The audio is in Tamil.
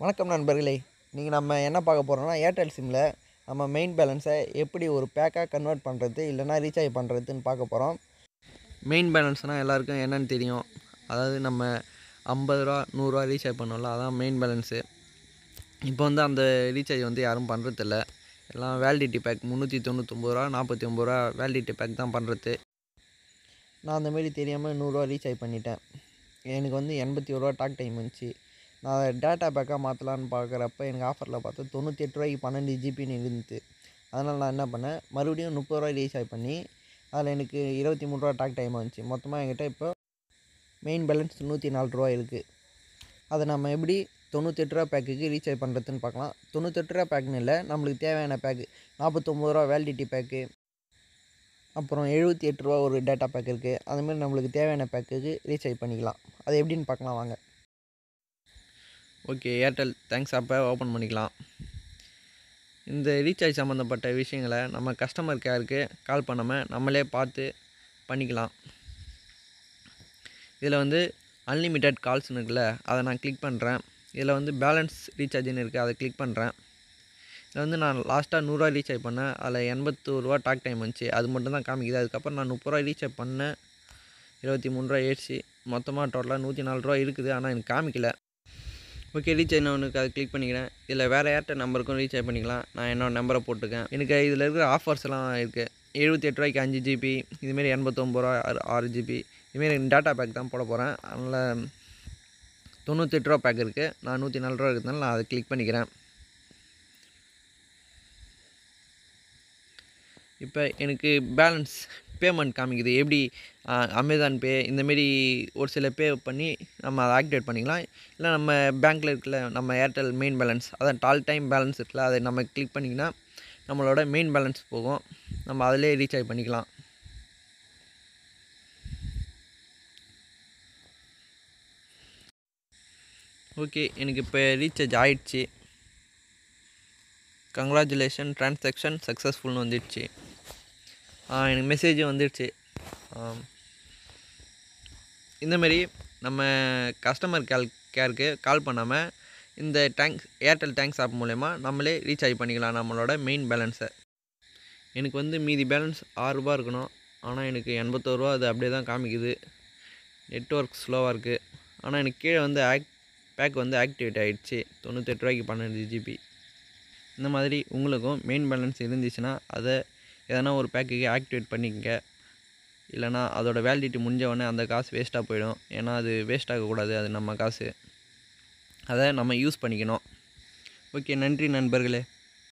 வணக்கம் நண்பர்களே இன்றைக்கி நம்ம என்ன பார்க்க போகிறோம்னா ஏர்டெல் சிம்மில் நம்ம மெயின் பேலன்ஸை எப்படி ஒரு பேக்காக கன்வெர்ட் பண்ணுறது இல்லைனா ரீசார்ஜ் பண்ணுறதுன்னு பார்க்க போகிறோம் மெயின் பேலன்ஸ்னால் எல்லாருக்கும் என்னன்னு தெரியும் அதாவது நம்ம ஐம்பது ரூபா நூறுரூவா ரீசார்ஜ் பண்ணோம்ல அதான் மெயின் பேலன்ஸு இப்போ வந்து அந்த ரீசார்ஜ் வந்து யாரும் பண்ணுறதில்ல எல்லாம் வேலிடிட்டி பேக் முந்நூற்றி தொண்ணூத்தொம்பது ரூபா நாற்பத்தி ஒம்பது ரூபா வேலிடிட்டி பேக் தான் பண்ணுறது நான் அந்த மாரி தெரியாமல் நூறுரூவா ரீசார்ஜ் பண்ணிட்டேன் எனக்கு வந்து எண்பத்தி ஒரு ரூபா டாக் டைம் வந்துச்சு நான் அதை டேட்டா பேக்காக மாற்றலான்னு பார்க்குறப்ப எனக்கு ஆஃபரில் பார்த்தா தொண்ணூற்றி எட்டு ரூபாய்க்கு பன்னெண்டு ஜிபின்னு இருந்துச்சு அதனால் நான் என்ன பண்ணேன் மறுபடியும் முப்பது ரூபாய் ரீசார்ஜ் பண்ணி அதில் எனக்கு இருபத்தி மூணு ரூபா டாக் டைம் வந்துச்சு மொத்தமாக என்கிட்ட இப்போ மெயின் பேலன்ஸ் நூற்றி நாலு ரூபா இருக்குது அதை நம்ம எப்படி தொண்ணூத்தெட்டு ரூபா பேக்குக்கு ரீசார்ஜ் பண்ணுறதுன்னு பார்க்கலாம் தொண்ணூத்தெட்டு ரூபா பேக்குன்னு இல்லை நம்மளுக்கு தேவையான பேக்கு நாற்பத்தொம்பது ரூபா வேலிடிட்டி பேக்கு அப்புறம் எழுபத்தி எட்டு ரூபா ஒரு டேட்டா பேக் இருக்குது அதுமாரி நம்மளுக்கு தேவையான பேக்குக்கு ரீசார்ஜ் பண்ணிக்கலாம் அது எப்படின்னு பார்க்கலாம் வாங்க ஓகே ஏர்டெல் தேங்க்ஸ் ஆப்பை ஓப்பன் பண்ணிக்கலாம் இந்த ரீசார்ஜ் சம்மந்தப்பட்ட விஷயங்களை நம்ம கஸ்டமர் கேருக்கு கால் பண்ணாமல் நம்மளே பார்த்து பண்ணிக்கலாம் இதில் வந்து அன்லிமிட்டெட் கால்ஸ்னு இருக்குல்ல அதை நான் கிளிக் பண்ணுறேன் இதில் வந்து பேலன்ஸ் ரீசார்ஜ்னு இருக்குது அதை கிளிக் பண்ணுறேன் இதில் வந்து நான் லாஸ்ட்டாக நூறுரூவா ரீசார்ஜ் பண்ணேன் அதில் எண்பத்தோரு ரூபா டாக் டைம் வந்துச்சு அது மட்டும் தான் காமிக்குது அதுக்கப்புறம் நான் முப்பது ரூபா ரீசார்ஜ் பண்ணேன் இருபத்தி மூணு ரூபா ஏறிச்சு மொத்தமாக டோட்டலாக நூற்றி நாலு ரூபா இருக்குது ஆனால் எனக்கு காமிக்கல ஓகே ரீசார்ஜ் நான் உனக்கு அதை கிளிக் பண்ணிக்கிறேன் இதில் வேறு ஏர்டெல் நம்பருக்கும் ரீசார்ஜ் பண்ணிக்கலாம் நான் என்னோட நம்பரை போட்டிருக்கேன் எனக்கு இதில் இருக்கிற ஆஃபர்ஸ்லாம் இருக்குது எழுபத்தி எட்டு ரூபாய்க்கு அஞ்சு ஜிபி இதுமாரி எண்பத்தொம்பது ரூபா ஆறு ஆறு ஜிபி இதுமாரி டேட்டா பேக் தான் போட போகிறேன் அதனால் தொண்ணூத்தெட்டு ரூபா பேக் இருக்குது நான் நூற்றி நாலு ரூபா இருக்கிறதுனால நான் அதை கிளிக் பண்ணிக்கிறேன் இப்போ எனக்கு பேலன்ஸ் பேமெண்ட் காமிக்குது எப்படி அமேசான் பே இந்தமாரி ஒரு சில பே பண்ணி நம்ம அதை ஆக்டிவேட் பண்ணிக்கலாம் இல்லை நம்ம பேங்க்கில் இருக்கல நம்ம ஏர்டெல் மெயின் பேலன்ஸ் அதான் டால் டைம் பேலன்ஸ் இருக்குல்ல அதை நம்ம கிளிக் பண்ணிங்கன்னா நம்மளோட மெயின் பேலன்ஸ் போகும் நம்ம அதிலே ரீசார்ஜ் பண்ணிக்கலாம் ஓகே எனக்கு இப்போ ரீசார்ஜ் ஆயிடுச்சு கங்க்ராச்சுலேஷன் ட்ரான்சாக்ஷன் சக்ஸஸ்ஃபுல்னு வந்துடுச்சு எனக்கு மெசேஜும் வந்துடுச்சு இந்தமாரி நம்ம கஸ்டமர் கேல் கேருக்கு கால் பண்ணாமல் இந்த டேங்க்ஸ் ஏர்டெல் டேங்க்ஸ் ஆப் மூலயமா நம்மளே ரீசார்ஜ் பண்ணிக்கலாம் நம்மளோட மெயின் பேலன்ஸை எனக்கு வந்து மீதி பேலன்ஸ் ஆறுரூபா இருக்கணும் ஆனால் எனக்கு எண்பத்தோருவா அது அப்படியே தான் காமிக்குது நெட்ஒர்க் ஸ்லோவாக இருக்குது ஆனால் எனக்கு கீழே வந்து ஆக் பேக் வந்து ஆக்டிவேட் ஆகிடுச்சு தொண்ணூத்தெட்டு ரூபாய்க்கு பன்னெண்டு ஜிபி இந்த மாதிரி உங்களுக்கும் மெயின் பேலன்ஸ் இருந்துச்சுன்னா அதை எதனா ஒரு பேக்குக்கு ஆக்டிவேட் பண்ணிக்கங்க இல்லைனா அதோட வேலிடிட்டி முடிஞ்சவொடனே அந்த காசு வேஸ்ட்டாக போயிடும் ஏன்னா அது வேஸ்ட் ஆகக்கூடாது அது நம்ம காசு அதை நம்ம யூஸ் பண்ணிக்கணும் ஓகே நன்றி நண்பர்களே